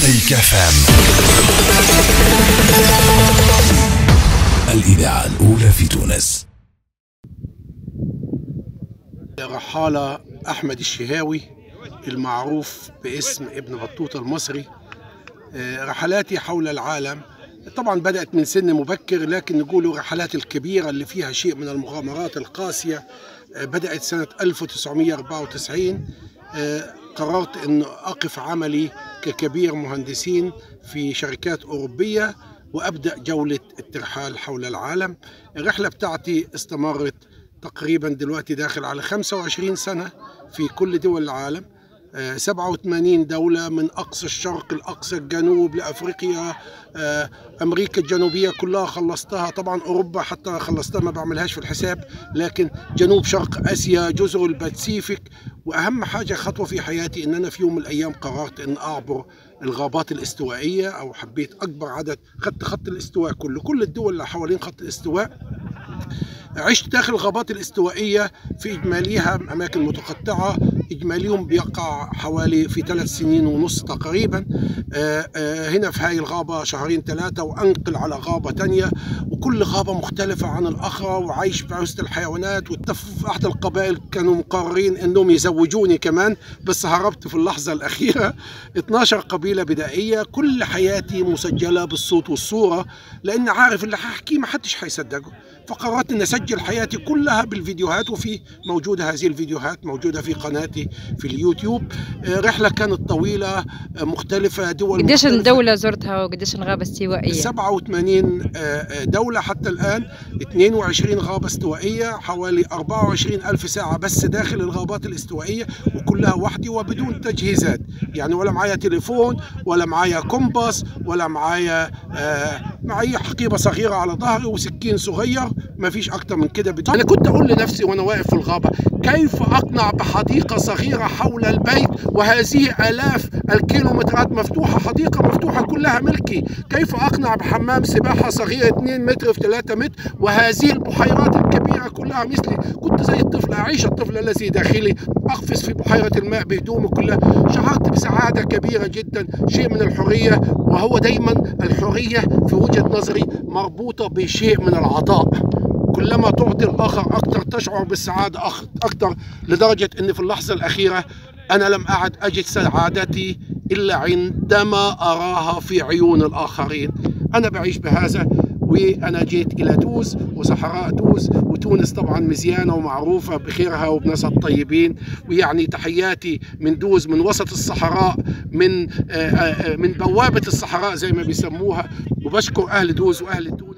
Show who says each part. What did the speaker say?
Speaker 1: مزيك اف ام الإذاعة الأولى في تونس
Speaker 2: رحالة أحمد الشهاوي المعروف باسم ابن بطوطة المصري آه، رحلاتي حول العالم طبعا بدأت من سن مبكر لكن نقول الرحلات الكبيرة اللي فيها شيء من المغامرات القاسية آه، بدأت سنة 1994 آه، قررت أن أقف عملي ككبير مهندسين في شركات أوروبية وأبدأ جولة الترحال حول العالم الرحلة بتاعتي استمرت تقريبا دلوقتي داخل على 25 سنة في كل دول العالم آه، 87 دولة من أقصى الشرق لأقصى الجنوب لأفريقيا آه، أمريكا الجنوبية كلها خلصتها طبعا أوروبا حتى خلصتها ما بعملهاش في الحساب لكن جنوب شرق آسيا جزر الباسيفيك وأهم حاجة خطوة في حياتي إن أنا في يوم من الأيام قررت إن أعبر الغابات الاستوائية أو حبيت أكبر عدد خدت خط الاستواء كله كل الدول اللي حوالين خط الاستواء عشت داخل الغابات الاستوائية في إجماليها أماكن متقطعة إجماليهم بيقع حوالي في ثلاث سنين ونص تقريبا آه، آه، هنا في هاي الغابة شهرين ثلاثة وأنقل على غابة تانية وكل غابة مختلفة عن الأخرى وعايش في وسط الحيوانات والتف في أحد القبائل كانوا مقررين أنهم يزوجوني كمان بس هربت في اللحظة الأخيرة 12 قبيلة بدائية كل حياتي مسجلة بالصوت والصورة لأن عارف اللي هحكيه ما حدش هيصدقه فقررت أن أسجل حياتي كلها بالفيديوهات وفي موجودة هذه الفيديوهات موجودة في قناتي في اليوتيوب آه، رحلة كانت طويلة آه، مختلفة دول
Speaker 3: قديش
Speaker 2: مختلفة.
Speaker 3: الدولة زرتها وقديش الغابة استوائية
Speaker 2: 87 آه، دولة حتى الآن 22 غابة استوائية حوالي 24 ألف ساعة بس داخل الغابات الاستوائية وكلها وحدي وبدون تجهيزات يعني ولا معايا تليفون ولا معايا كومباس ولا معايا آه، معايا حقيبة صغيرة على ظهري وسكين صغير ما فيش أكتر من كده بت... أنا كنت أقول لنفسي وأنا واقف في الغابة كيف أقنع بحديقة صغيرة حول البيت وهذه آلاف الكيلومترات مفتوحة حديقة مفتوحة كلها ملكي كيف أقنع بحمام سباحة صغير 2 متر في 3 متر وهذه البحيرات الكبيرة كلها مثلي كنت زي الطفل أعيش الطفل الذي داخلي أقفز في بحيرة الماء بهدومي كلها شعرت بسعادة كبيرة جدا شيء من الحرية وهو دايما الحرية في وجهة نظري مربوطة بشيء من العطاء كلما تعطي الآخر أكثر تشعر بالسعادة أخ- أكثر لدرجة أن في اللحظة الأخيرة أنا لم أعد أجد سعادتي إلا عندما أراها في عيون الآخرين أنا بعيش بهذا وأنا جيت إلى توز وصحراء توز وتونس طبعا مزيانة ومعروفة بخيرها وبناسها الطيبين ويعني تحياتي من دوز من وسط الصحراء من آه، آه، آه، من بوابة الصحراء زي ما بيسموها وبشكر أهل دوز وأهل تونس